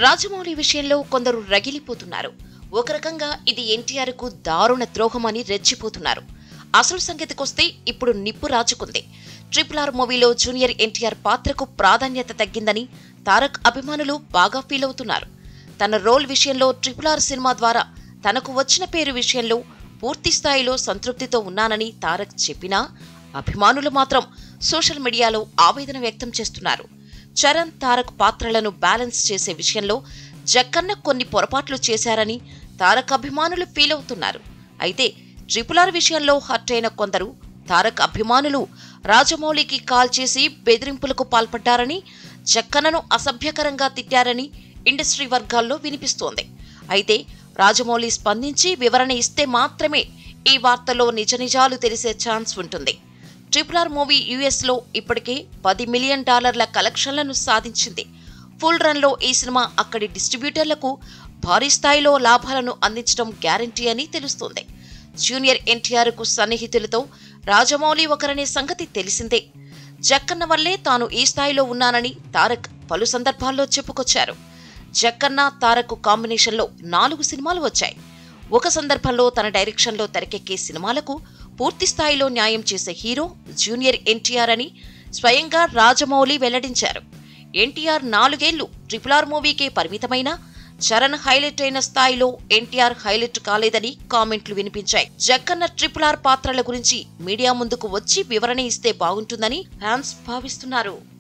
రాజమౌళి విషయంలో కొందరు రగిలిపోతున్నారు ఒక రకంగా ఇది ఎన్టీఆర్ కు దారుణ ద్రోహమని రెచ్చిపోతున్నారు అసలు సంగతికొస్తే ఇప్పుడు నిప్పు రాజుకుంది ట్రిపుల్ ఆర్ మూవీలో జూనియర్ ఎన్టీఆర్ పాత్రకు ప్రాధాన్యత తగ్గిందని తారక్ అభిమానులు బాగా ఫీల్ అవుతున్నారు తన రోల్ విషయంలో ట్రిపుల్ ఆర్ సినిమా ద్వారా తనకు వచ్చిన పేరు విషయంలో పూర్తి స్థాయిలో సంతృప్తితో ఉన్నానని తారక్ చెప్పినా అభిమానులు మాత్రం సోషల్ మీడియాలో ఆవేదన వ్యక్తం చేస్తున్నారు చరణ్ తారక్ పాత్రలను బ్యాలెన్స్ చేసే విషయంలో జక్కన్న కొన్ని పొరపాట్లు చేశారని తారక్ అభిమానులు ఫీల్ అవుతున్నారు అయితే ట్రిపుల్ ఆర్ విషయంలో హర్ట్ అయిన కొందరు తారక్ అభిమానులు రాజమౌళికి కాల్ చేసి బెదిరింపులకు పాల్పడ్డారని జక్కన్నను అసభ్యకరంగా తిట్టారని ఇండస్ట్రీ వర్గాల్లో వినిపిస్తోంది అయితే రాజమౌళి స్పందించి వివరణ ఇస్తే మాత్రమే ఈ వార్తలో నిజ నిజాలు తెలిసే ఛాన్స్ ఉంటుంది ట్రిపుల్ ఆర్ మూవీ యుఎస్ లో ఇప్పటికే పది మిలియన్ డాలర్ల కలెక్షన్లను సాధించింది ఫుల్ రన్ లో ఈ సినిమా అక్కడి డిస్ట్రిబ్యూటర్లకు భారీ స్థాయిలో లాభాలను అందించడం గ్యారంటీ అని తెలుస్తోంది జూనియర్ ఎన్టీఆర్ కు సన్నిహితులతో రాజమౌళి ఒకరనే సంగతి తెలిసిందే జక్కన్న వల్లే తాను ఈ స్థాయిలో ఉన్నానని తారక్ పలు సందర్భాల్లో చెప్పుకొచ్చారు జక్కన్న తారక్ కాంబినేషన్లో నాలుగు సినిమాలు వచ్చాయి ఒక సందర్భంలో తన డైరెక్షన్లో తెరకెక్కే సినిమాలకు పూర్తి స్థాయిలో న్యాయం చేసే హీరో జూనియర్ ఎన్టీఆర్ అని స్వయంగా రాజమౌళి వెల్లడించారు ఎన్టీఆర్ నాలుగేళ్లు ట్రిపుల్ ఆర్ మూవీకే పరిమితమైన చరణ్ హైలైట్ అయిన స్థాయిలో ఎన్టీఆర్ హైలైట్ కాలేదని కామెంట్లు వినిపించాయి జక్కన్న ట్రిపుల్ ఆర్ పాత్రల గురించి మీడియా ముందుకు వచ్చి వివరణ ఇస్తే బాగుంటుందని ఫ్యాన్స్ భావిస్తున్నారు